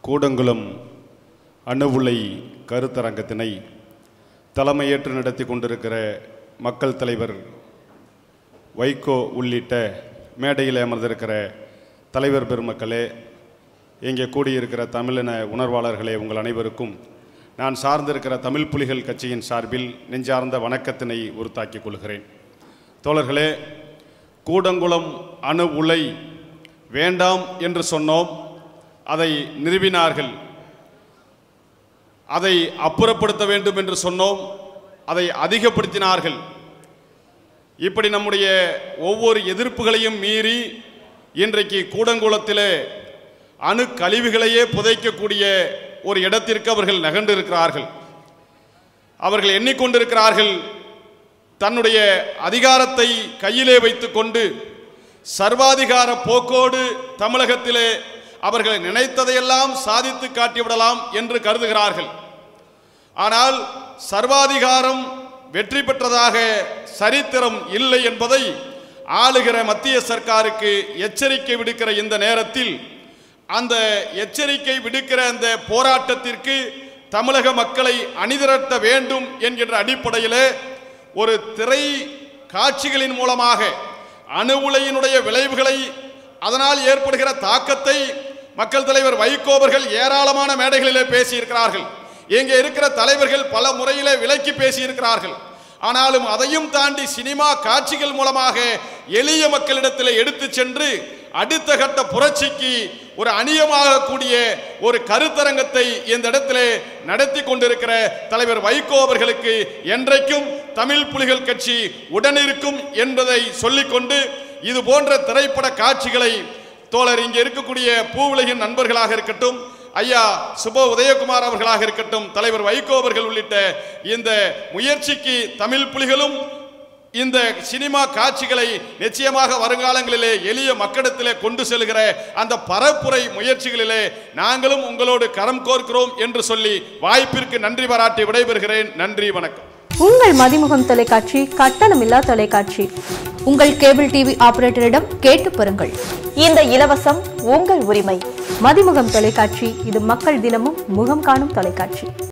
கூடங்குளம் அணு உலை கருத்தரங்கத்தினை தலைமையேற்று நடத்தி கொண்டிருக்கிற மக்கள் தலைவர் வைகோ உள்ளிட்ட மேடையில் அமர்ந்திருக்கிற தலைவர் பெருமக்களே இங்கே கூடியிருக்கிற தமிழின உணர்வாளர்களே உங்கள் அனைவருக்கும் நான் சார்ந்திருக்கிற தமிழ் புலிகள் கட்சியின் சார்பில் நெஞ்சார்ந்த வணக்கத்தினை உறுத்தாக்கிக் கொள்கிறேன் தோழர்களே கூடங்குளம் அணு உலை வேண்டாம் என்று சொன்னோம் அதை நிறுவினார்கள் அதை அப்புறப்படுத்த வேண்டும் என்று சொன்னோம் அதை அதிகப்படுத்தினார்கள் இப்படி நம்முடைய ஒவ்வொரு எதிர்ப்புகளையும் மீறி இன்றைக்கு கூடங்குளத்திலே அணு கழிவுகளையே புதைக்கக்கூடிய ஒரு இடத்திற்கு அவர்கள் நகர்ந்திருக்கிறார்கள் அவர்கள் எண்ணிக்கொண்டிருக்கிறார்கள் தன்னுடைய அதிகாரத்தை கையிலே வைத்துக்கொண்டு சர்வாதிகார போக்கோடு தமிழகத்திலே அவர்கள் நினைத்ததையெல்லாம் சாதித்து காட்டிவிடலாம் என்று கருதுகிறார்கள் ஆனால் சர்வாதிகாரம் வெற்றி பெற்றதாக சரித்திரம் இல்லை என்பதை ஆளுகிற மத்திய சர்க்காருக்கு எச்சரிக்கை விடுக்கிற இந்த நேரத்தில் அந்த எச்சரிக்கை விடுக்கிற அந்த போராட்டத்திற்கு தமிழக மக்களை அணிதிரட்ட வேண்டும் என்கின்ற அடிப்படையிலே ஒரு திரை காட்சிகளின் மூலமாக அணு உலையினுடைய விளைவுகளை அதனால் ஏற்படுகிற தாக்கத்தை மக்கள் தலைவர் வைகோ அவர்கள் ஏராளமான மேடைகளிலே பேசியிருக்கிறார்கள் இங்கே இருக்கிற தலைவர்கள் பல முறையிலே விலக்கி பேசியிருக்கிறார்கள் ஆனாலும் அதையும் தாண்டி சினிமா காட்சிகள் மூலமாக எளிய மக்களிடத்தில் எடுத்து சென்று அடுத்த கட்ட புரட்சிக்கு ஒரு அணியமாக கூடிய ஒரு கருத்தரங்கத்தை இந்த இடத்திலே நடத்தி கொண்டிருக்கிற தலைவர் வைகோ அவர்களுக்கு என்றைக்கும் தமிழ் புலிகள் கட்சி உடனிருக்கும் என்பதை சொல்லிக்கொண்டு இது போன்ற திரைப்பட காட்சிகளை தோழர் இங்கே இருக்கக்கூடிய பூவுலகின் நண்பர்களாக இருக்கட்டும் ஐயா சுப உதயகுமார் அவர்களாக இருக்கட்டும் தலைவர் வைகோ அவர்கள் உள்ளிட்ட இந்த முயற்சிக்கு தமிழ் புலிகளும் இந்த சினிமா காட்சிகளை நிச்சயமாக வருங்காலங்களிலே எளிய மக்களிடத்திலே கொண்டு செல்கிற அந்த பரப்புரை முயற்சிகளிலே நாங்களும் உங்களோடு கரம் கோர்க்கிறோம் என்று சொல்லி வாய்ப்பிற்கு நன்றி பாராட்டி விடைபெறுகிறேன் நன்றி வணக்கம் உங்கள் மதிமுகம் தொலைக்காட்சி கட்டணமில்லா தொலைக்காட்சி உங்கள் கேபிள் டிவி ஆபரேட்டரிடம் கேட்டு பெறுங்கள் இந்த இலவசம் உங்கள் உரிமை மதிமுகம் தொலைக்காட்சி இது மக்கள் தினமும் முகம் காணும் தொலைக்காட்சி